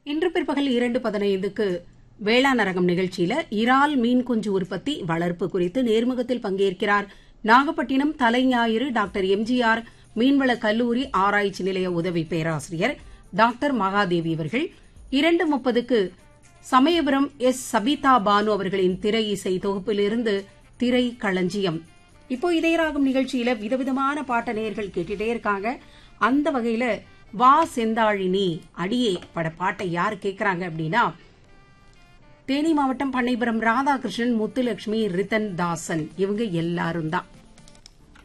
இன்று பிற்பகல் இரண்டு பதினைந்துக்கு வேளாண் அரங்கம் நிகழ்ச்சியில இறால் மீன் குஞ்சு உற்பத்தி வளர்ப்பு குறித்து நேர்முகத்தில் பங்கேற்கிறார் நாகப்பட்டினம் தலைஞாயிறு டாக்டர் எம்ஜிஆர் மீன்வள கல்லூரி ஆராய்ச்சி நிலைய உதவி பேராசிரியர் டாக்டர் மகாதேவி அவர்கள் இரண்டு முப்பதுக்கு சமயபுரம் எஸ் சபிதா பானு அவர்களின் திரை இசை தொகுப்பிலிருந்து திரை களஞ்சியம் இப்போ இதயராகும் நிகழ்ச்சியில விதவிதமான பாட்ட நேயர்கள் கேட்டுட்டே இருக்காங்க அந்த வகையில வா செந்தாழினி அடியே பட பாட்டை யார் கேட்கறாங்க அப்படின்னா தேனி மாவட்டம் பண்ணைபுரம் ராதாகிருஷ்ணன் முத்துலட்சுமி ரித்தன் தாசன் இவங்க எல்லாரும் தான்